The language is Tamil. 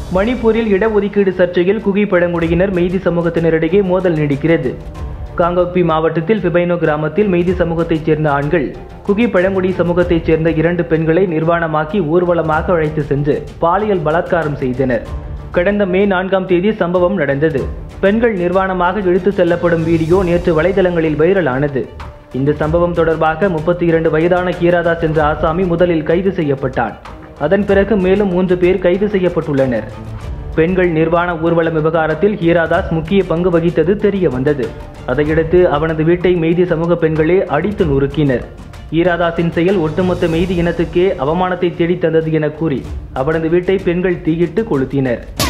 மணிப்பூரில் இடஒதுக்கீடு சர்ச்சையில் குகி பழங்குடியினர் மெய்தி சமூகத்தினரிடையே மோதல் நீடிக்கிறது காங்கோக்பி மாவட்டத்தில் பிபைனோ கிராமத்தில் மெய்தி சமூகத்தைச் சேர்ந்த ஆண்கள் குகி பழங்குடி சமூகத்தைச் சேர்ந்த இரண்டு பெண்களை நிர்வாணமாக்கி ஊர்வலமாக அழைத்து சென்று பாலியல் பலாத்காரம் செய்தனர் கடந்த மே நான்காம் தேதி சம்பவம் நடந்தது பெண்கள் நிர்வாணமாக இழுத்து செல்லப்படும் வீடியோ நேற்று வலைதளங்களில் வைரலானது இந்த சம்பவம் தொடர்பாக முப்பத்தி இரண்டு வயதான கீராதாஸ் என்ற ஆசாமி முதலில் கைது செய்யப்பட்டான் அதன் பிறகு மேலும் மூன்று பேர் கைது செய்யப்பட்டுள்ளனர் பெண்கள் நிர்வாண ஊர்வலம் விவகாரத்தில் ஹீராதாஸ் முக்கிய பங்கு வகித்தது தெரிய வந்தது அதையடுத்து அவனது வீட்டை மெய்தி சமூக பெண்களே அடித்து நொறுக்கினர் ஈராதாஸின் செயல் ஒட்டுமொத்த மெய்தி இனத்துக்கே அவமானத்தை தேடித் தந்தது என கூறி அவனது வீட்டை பெண்கள் தீயிட்டு கொளுத்தினர்